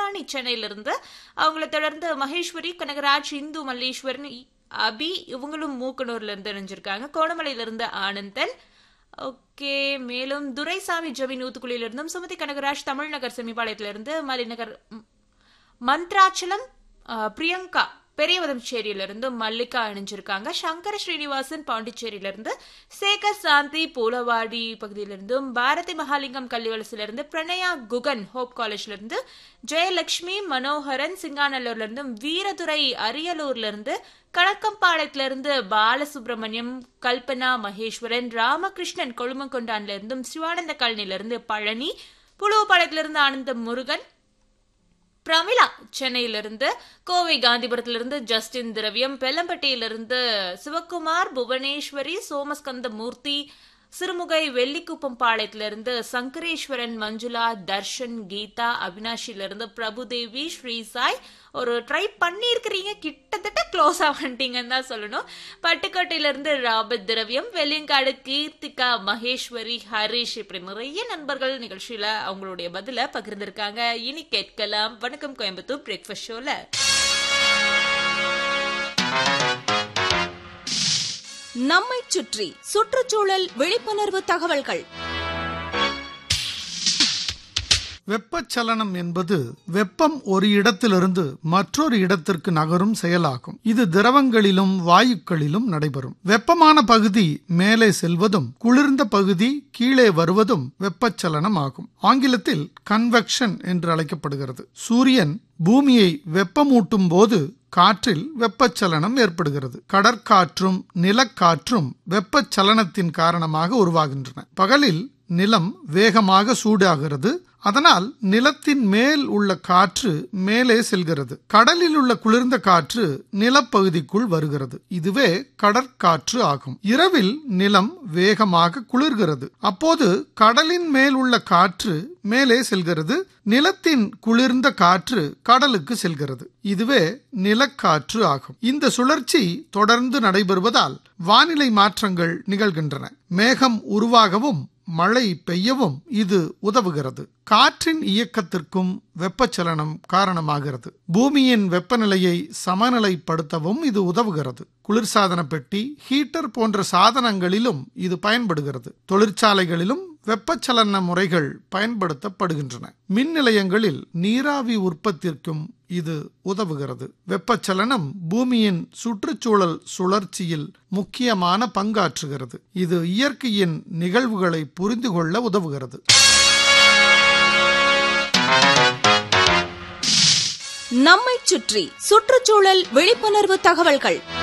கலைவாணி சென்னையிலிருந்து அவங்கள தொடர்ந்து மகேஸ்வரி கனகராஜ் இந்து மல்லேஸ்வரன் இ- அபி இவங்களும் மூக்கனூர்ல இருந்து இணைஞ்சிருக்காங்க கோணமலையில இருந்து ஆனந்தன் ஓகே மேலும் துரைசாமி ஜமீன் ஊத்துக்குழியில இருந்தும் சுமதி கனகராஜ் தமிழ்நகர் செமிபாளையத்துல இருந்து மலிநகர் ம், மந்த்ராச்சலம் அஹ், பிரியங்கா பெரியவதம்சேரியில இருந்து மல்லிகா இணைஞ்சிருக்காங்க சங்கர ஸ்ரீனிவாசன் பாண்டிச்சேரியில இருந்து சேகர் சாந்தி பூலவாடி பகுதியில இருந்தும் பாரதி மகாலிங்கம் கல்விவலசில இருந்து பிரணயா குகன் ஹோப் காலேஜ்ல இருந்து ஜெயலட்சுமி மனோகரன் சிங்காநல்லூர்ல இருந்தும் வீரதுரை அரியலூர்ல இருந்து கணக்கம்பாளையத்துல இருந்து பாலசுப்ரமணியம் கல்பனா மகேஸ்வரன் ராமகிருஷ்ணன் கொழுமங்கொண்டான்ல இருந்தும் சிவானந்த காலனில இருந்து பழனி புழுவப்பாளையத்துல இருந்து ஆனந்த முருகன் பிரமிளா சென்னையிலிருந்து கோவை காந்திபுரத்திலிருந்து ஜஸ்டின் திரவியம் பெல்லம்பட்டியிலிருந்து சிவக்குமார் புவனேஸ்வரி சோமஸ்கந்த மூர்த்தி சிறுமுகை வெள்ளிக்குப்பம் பாளையத்திலிருந்து சங்கரேஸ்வரன் மஞ்சுளா தர்ஷன் கீதா அவினாஷிலிருந்து பிரபுதேவி ஸ்ரீசாய் ஒரு ட்ரை பண்ணியிருக்கிறீங்க கிட்டத்தட்ட க்ளோஸ் வந்துட்டீங்கன்னு தான் சொல்லணும் பட்டுக்கோட்டையிலிருந்து ராபர்ட் திரவியம் வெள்ளியங்காடு கீர்த்திகா மகேஸ்வரி ஹரிஷ் இப்படி நிறைய நண்பர்கள் நிகழ்ச்சியில அவங்களுடைய பதில பகிர்ந்திருக்காங்க இனி கேட்கலாம் வணக்கம் கோயம்புத்தூர் பிரேக்ஃபாஸ்ட் ஷோல நம்மைச் சுற்றி சுற்றுச்சூழல் விழிப்புணர்வு தகவல்கள் வெப்பச்சலனம் என்பது வெப்பம் ஒரு இடத்திலிருந்து மற்றொரு இடத்திற்கு நகரும் செயலாகும் இது திரவங்களிலும் வாயுக்களிலும் நடைபெறும் வெப்பமான பகுதி மேலே செல்வதும் குளிர்ந்த பகுதி கீழே வருவதும் வெப்பச்சலனம் ஆகும் ஆங்கிலத்தில் கன்வெக்ஷன் என்று அழைக்கப்படுகிறது சூரியன் பூமியை வெப்பமூட்டும் போது காற்றில் வெப்பச்சலனம் ஏற்படுகிறது கடற்காற்றும் நிலக்காற்றும் வெப்பச்சலனத்தின் காரணமாக உருவாகின்றன பகலில் நிலம் வேகமாக சூடாகிறது அதனால் நிலத்தின் மேல் உள்ள காற்று மேலே செல்கிறது கடலில் உள்ள குளிர்ந்த காற்று நிலப்பகுதிக்குள் வருகிறது இதுவே கடற்காற்று ஆகும் இரவில் நிலம் வேகமாக குளிர்கிறது அப்போது கடலின் மேல் உள்ள காற்று மேலே செல்கிறது நிலத்தின் குளிர்ந்த காற்று கடலுக்கு செல்கிறது இதுவே நிலக்காற்று ஆகும் இந்த சுழற்சி தொடர்ந்து நடைபெறுவதால் வானிலை மாற்றங்கள் நிகழ்கின்றன மேகம் உருவாகவும் மழை பெய்யவும் இது உதவுகிறது காற்றின் இயக்கத்திற்கும் வெப்பச்சலனம் காரணமாகிறது பூமியின் வெப்பநிலையை சமநிலைப்படுத்தவும் இது உதவுகிறது குளிர்சாதன பெட்டி ஹீட்டர் போன்ற சாதனங்களிலும் இது பயன்படுகிறது தொழிற்சாலைகளிலும் வெப்பச்சலன முறைகள் பயன்படுத்தப்படுகின்றன மின் நிலையங்களில் நீராவி உற்பத்திற்கும் இது உதவுகிறது வெப்பச்சலனம் பூமியின் சுற்றுச்சூழல் சுழற்சியில் முக்கியமான பங்காற்றுகிறது இது இயற்கையின் நிகழ்வுகளை புரிந்து கொள்ள உதவுகிறது நம்மைச் சுற்றி சுற்றுச்சூழல் விழிப்புணர்வு தகவல்கள்